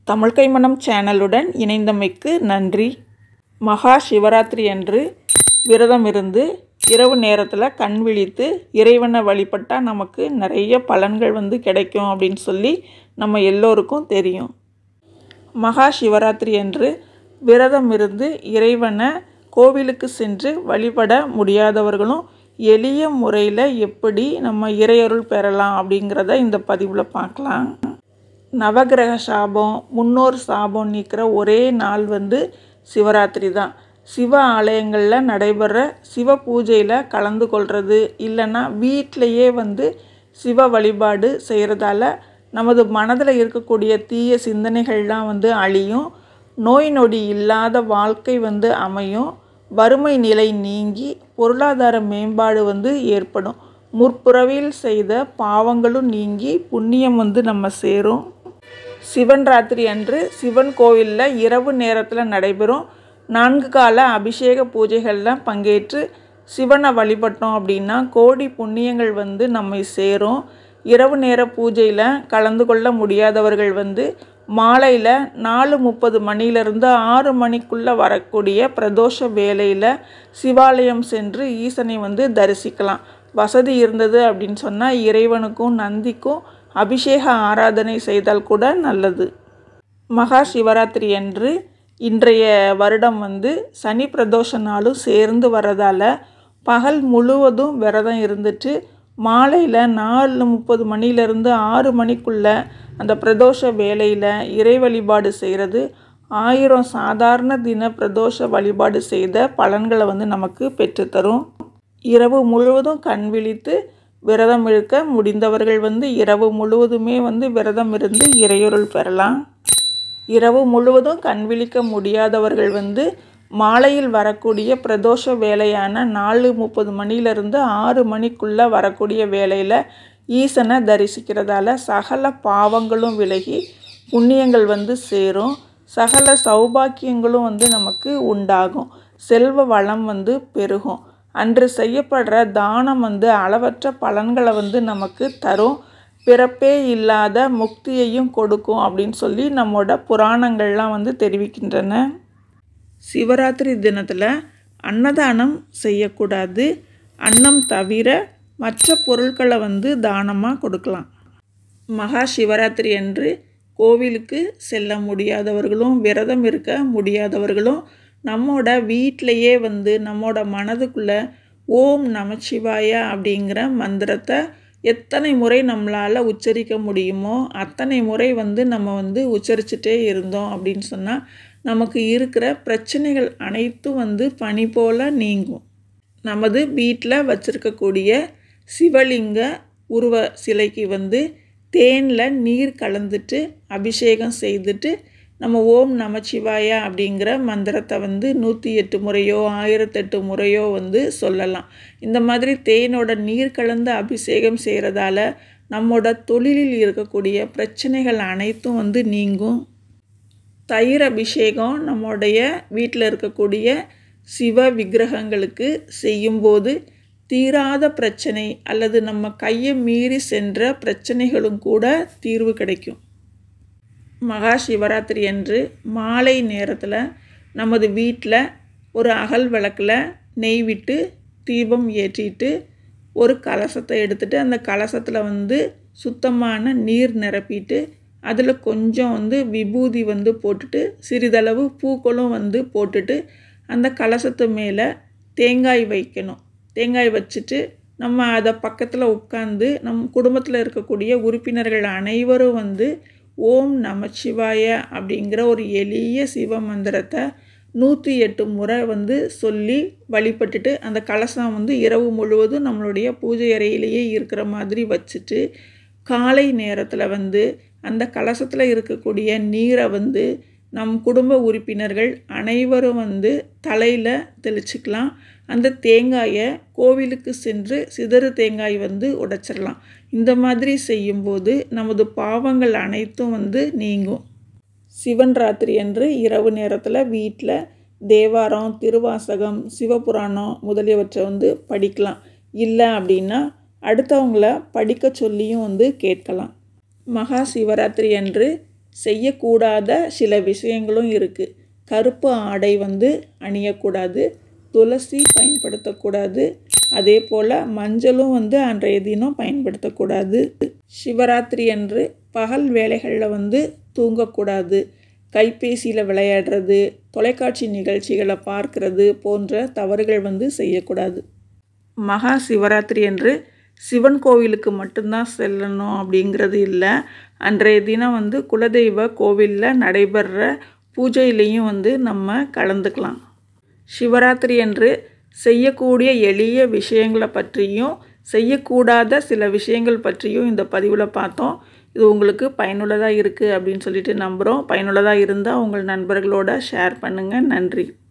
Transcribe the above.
தமிழ்கை மனம் சேனலுடன் இணைந்தமைக்கு நன்றி மகா சிவராத்திரி அன்று விரதம் இருந்து இரவு நேரத்தில் கண் விழித்து இறைவனை வழிபட்டால் நமக்கு நிறைய பலன்கள் வந்து கிடைக்கும் அப்படின்னு சொல்லி நம்ம எல்லோருக்கும் தெரியும் மகா சிவராத்திரி அன்று விரதம் இருந்து இறைவனை கோவிலுக்கு சென்று வழிபட முடியாதவர்களும் எளிய முறையில் எப்படி நம்ம இறையருள் பெறலாம் அப்படிங்கிறத இந்த பதிவில் பார்க்கலாம் நவகிரக சாபம் முன்னோர் சாபம் நீக்கிற ஒரே நாள் வந்து சிவராத்திரி தான் சிவ ஆலயங்களில் நடைபெற சிவ பூஜையில் கலந்து கொள்வது இல்லைன்னா வீட்டிலையே வந்து சிவ வழிபாடு செய்கிறதால நமது மனதில் இருக்கக்கூடிய தீய சிந்தனைகள்லாம் வந்து அழியும் நோய் நொடி இல்லாத வாழ்க்கை வந்து அமையும் வறுமை நிலை நீங்கி பொருளாதார மேம்பாடு வந்து ஏற்படும் முற்புறவில் செய்த பாவங்களும் நீங்கி புண்ணியம் வந்து நம்ம சேரும் சிவன் ராத்திரி அன்று சிவன் கோவிலில் இரவு நேரத்தில் நடைபெறும் நான்கு கால அபிஷேக பூஜைகளில் பங்கேற்று சிவனை வழிபட்டோம் அப்படின்னா கோடி புண்ணியங்கள் வந்து நம்மை சேரும் இரவு நேர பூஜையில் கலந்து கொள்ள முடியாதவர்கள் வந்து மாலையில் நாலு முப்பது மணிலேருந்து ஆறு மணிக்குள்ளே வரக்கூடிய பிரதோஷ வேலையில் சிவாலயம் சென்று ஈசனை வந்து தரிசிக்கலாம் வசதி இருந்தது அப்படின்னு சொன்னால் இறைவனுக்கும் நந்திக்கும் அபிஷேக ஆராதனை செய்தால் கூட நல்லது மகா சிவராத்திரி அன்று இன்றைய வருடம் வந்து சனி பிரதோஷ நாளும் சேர்ந்து வரதால் பகல் முழுவதும் விரதம் இருந்துட்டு மாலையில் நாலு முப்பது மணிலேருந்து ஆறு மணிக்குள்ளே அந்த பிரதோஷ வேலையில் இறை வழிபாடு செய்கிறது ஆயிரம் சாதாரண தின பிரதோஷ வழிபாடு செய்த பலன்களை வந்து நமக்கு பெற்றுத்தரும் இரவு முழுவதும் கண் விழித்து விரதம் இருக்க முடிந்தவர்கள் வந்து இரவு முழுவதுமே வந்து விரதம் இருந்து இறையொருள் பெறலாம் இரவு முழுவதும் கண் விழிக்க முடியாதவர்கள் வந்து மாலையில் வரக்கூடிய பிரதோஷ வேலையான நாலு முப்பது மணிலேருந்து ஆறு மணிக்குள்ளே வரக்கூடிய வேலையில் ஈசனை தரிசிக்கிறதால சகல பாவங்களும் விலகி புண்ணியங்கள் வந்து சேரும் சகல சௌபாக்கியங்களும் வந்து நமக்கு உண்டாகும் செல்வ வளம் வந்து பெருகும் அன்று செய்யப்படுற தானம் வந்து அளவற்ற பலன்களை வந்து நமக்கு தரும் பிறப்பே இல்லாத முக்தியையும் கொடுக்கும் அப்படின்னு சொல்லி நம்மோட புராணங்கள்லாம் வந்து தெரிவிக்கின்றன சிவராத்திரி தினத்தில் அன்னதானம் செய்யக்கூடாது அன்னம் தவிர மற்ற பொருட்களை வந்து தானமாக கொடுக்கலாம் மகா சிவராத்திரி அன்று கோவிலுக்கு செல்ல முடியாதவர்களும் விரதம் இருக்க முடியாதவர்களும் நம்மோட வீட்டிலையே வந்து நம்மோட மனதுக்குள்ளே ஓம் நமச்சிவாய அப்படிங்கிற மந்திரத்தை எத்தனை முறை நம்மளால் உச்சரிக்க முடியுமோ அத்தனை முறை வந்து நம்ம வந்து உச்சரிச்சுட்டே இருந்தோம் அப்படின்னு சொன்னால் நமக்கு இருக்கிற பிரச்சனைகள் அனைத்தும் வந்து பனி போல் நீங்கும் நமது வீட்டில் வச்சுருக்கக்கூடிய சிவலிங்க உருவ சிலைக்கு வந்து தேனில் நீர் கலந்துட்டு அபிஷேகம் செய்துட்டு நம்ம ஓம் நமச்சிவாயா அப்படிங்கிற மந்திரத்தை வந்து நூற்றி எட்டு முறையோ ஆயிரத்தெட்டு முறையோ வந்து சொல்லலாம் இந்த மாதிரி தேனோட நீர் கலந்து அபிஷேகம் செய்கிறதால நம்மோட தொழிலில் இருக்கக்கூடிய பிரச்சனைகள் அனைத்தும் வந்து நீங்கும் தயிர் அபிஷேகம் நம்முடைய வீட்டில் இருக்கக்கூடிய சிவ விக்கிரகங்களுக்கு செய்யும்போது தீராத பிரச்சனை அல்லது நம்ம கையை மீறி சென்ற பிரச்சனைகளும் கூட தீர்வு கிடைக்கும் மகா சிவராத்திரி அன்று மாலை நேரத்தில் நமது வீட்டில் ஒரு அகல் விளக்கில் நெய் விட்டு தீபம் ஏற்றிட்டு ஒரு கலசத்தை எடுத்துகிட்டு அந்த கலசத்தில் வந்து சுத்தமான நீர் நிரப்பிட்டு அதில் கொஞ்சம் வந்து விபூதி வந்து போட்டுட்டு சிறிதளவு பூக்களும் வந்து போட்டுட்டு அந்த கலசத்து மேலே தேங்காய் வைக்கணும் தேங்காய் வச்சுட்டு நம்ம அதை பக்கத்தில் உட்காந்து நம் குடும்பத்தில் இருக்கக்கூடிய உறுப்பினர்கள் அனைவரும் வந்து ஓம் நமச்சிவாய அப்படிங்கிற ஒரு எளிய சிவ மந்திரத்தை நூற்றி எட்டு முறை வந்து சொல்லி வழிபட்டுட்டு அந்த கலசம் வந்து இரவு முழுவதும் நம்மளுடைய பூஜை அறையிலேயே இருக்கிற மாதிரி வச்சுட்டு காலை நேரத்தில் வந்து அந்த கலசத்தில் இருக்கக்கூடிய நீரை வந்து நம் குடும்ப உறுப்பினர்கள் அனைவரும் வந்து தலையில் தெளிச்சுக்கலாம் அந்த தேங்காயை கோவிலுக்கு சென்று சிதறு தேங்காய் வந்து உடைச்சிடலாம் இந்த மாதிரி செய்யும்போது நமது பாவங்கள் அனைத்தும் வந்து நீங்கும் சிவன் ராத்திரி அன்று இரவு நேரத்தில் வீட்டில் தேவாரம் திருவாசகம் சிவபுராணம் முதலியவற்றை வந்து படிக்கலாம் இல்லை அப்படின்னா அடுத்தவங்கள படிக்க சொல்லியும் வந்து கேட்கலாம் மகா சிவராத்திரி அன்று செய்யக்கூடாத சில விஷயங்களும் இருக்குது கருப்பு ஆடை வந்து அணியக்கூடாது துளசி பயன்படுத்தக்கூடாது அதே போல் மஞ்சளும் வந்து அன்றைய தினம் பயன்படுத்தக்கூடாது சிவராத்திரி அன்று பகல் வேலைகளில் வந்து தூங்கக்கூடாது கைபேசியில் விளையாடுறது தொலைக்காட்சி நிகழ்ச்சிகளை பார்க்கறது போன்ற தவறுகள் வந்து செய்யக்கூடாது மகா சிவராத்திரி அன்று சிவன் கோவிலுக்கு மட்டும்தான் செல்லணும் அப்படிங்கிறது இல்லை அன்றைய தினம் வந்து குலதெய்வ கோவிலில் நடைபெறுற பூஜையிலையும் வந்து நம்ம கலந்துக்கலாம் சிவராத்திரி அன்று செய்யக்கூடிய எளிய விஷயங்களை பற்றியும் செய்யக்கூடாத சில விஷயங்கள் பற்றியும் இந்த பதிவில் பார்த்தோம் இது உங்களுக்கு பயனுள்ளதாக இருக்குது அப்படின்னு சொல்லிட்டு நம்புகிறோம் பயனுள்ளதாக இருந்தால் உங்கள் நண்பர்களோட ஷேர் பண்ணுங்கள் நன்றி